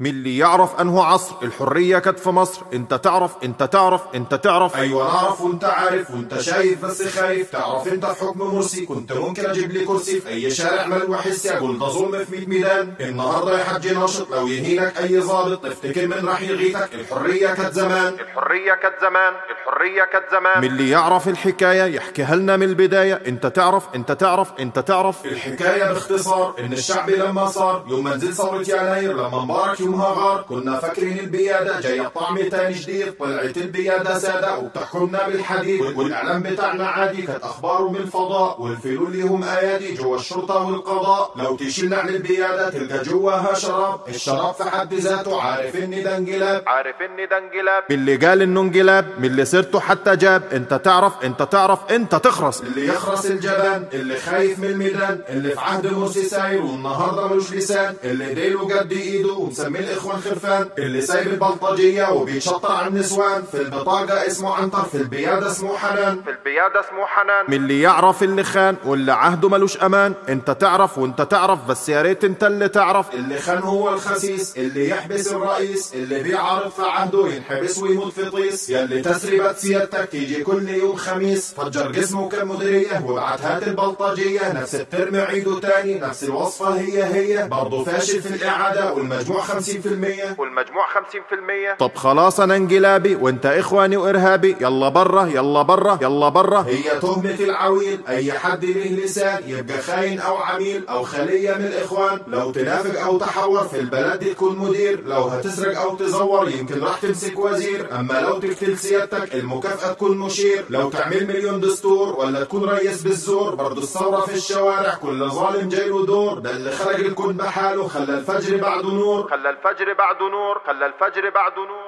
من اللي يعرف انه عصر الحرية كانت في مصر انت تعرف انت تعرف انت تعرف ايوه نعرف وانت عارف وانت شايف بس خايف تعرف انت في حكم مرسي كنت ممكن اجيب لي كرسي في اي شارع ملوى حسي اقول ده ظلم في 100 ميدان النهارده يا حاج ناشط لو يهينك اي ظابط تفتكر من راح يغيثك الحرية كانت زمان الحرية كانت زمان الحرية كانت زمان من اللي يعرف الحكاية يحكيها لنا من البداية انت تعرف انت تعرف انت تعرف الحكاية باختصار ان الشعب لما صار يوم ما نزل ثورة يناير لما مبارك يومها غار كنا فاكرين البيادة جاية بطعم تاني جديد طلعت البيادة سادة وبتحكمنا بالحديد والاعلام بتاعنا عادي كانت اخباره من الفضاء والفيلو اللي هم ايادي جوا الشرطة والقضاء لو تشيلنا عن البيادة تلقى جواها شراب الشراب في حد ذاته عارف ان ده انقلاب عارف ان ده انقلاب من اللي قال انه انقلاب من اللي سيرته حتى جاب انت تعرف انت تعرف انت تخرس اللي يخرس الجبان اللي خايف من الميدان اللي في عهد مرسي ساير والنهارده ملوش لسان اللي ديله قد ايده ومسمي الاخوان خرفان اللي سايب البلطجيه وبيتشطر على النسوان في البطاقه اسمه عنتر في البياده اسمه حنان في البيادة اسمه حنان من اللي يعرف اللي خان واللي عهده ملوش امان انت تعرف وانت تعرف بس يا ريت انت اللي تعرف اللي خان هو الخسيس اللي يحبس الرئيس اللي بيعارض في عهده ينحبس ويموت في طيس يلي تسريبة سيادتك تيجي كل يوم خميس فجر جسمه كمديرية وبعت هات البلطجية نفس الترم عيده تاني نفس الوصفة هي هي برضه فاشل في الإعادة والمجموع 50% والمجموع 50% طب خلاص انا انقلابي وانت اخواني وارهابي يلا برا يلا برا يلا برا هي تهمة العويل أي حد له لسان يبقى خاين أو عميل أو خلية من الإخوان لو تنافق أو تحور في البلد دي تكون مدير لو هتسرق أو تزور يمكن راح تمسك وزير أما لو تقتل سيادتك المكافأة تكون مشير لو تعمل مليون دستور ولا تكون رئيس بالزور برضو الثورة في الشوارع كل ظالم جاي له دور ده اللي خرج الكون بحاله خلى الفجر بعده نور خلى الفجر بعده نور خلى الفجر بعده نور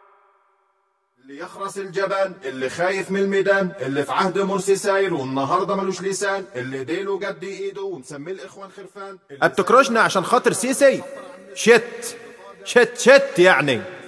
اللي يخرس الجبان اللي خايف من الميدان اللي في عهد مرسي ساير والنهارده ملوش لسان اللي ديله قد ايده ومسمي الاخوان خرفان التكرشنا عشان خاطر سيسي شت شت شت يعني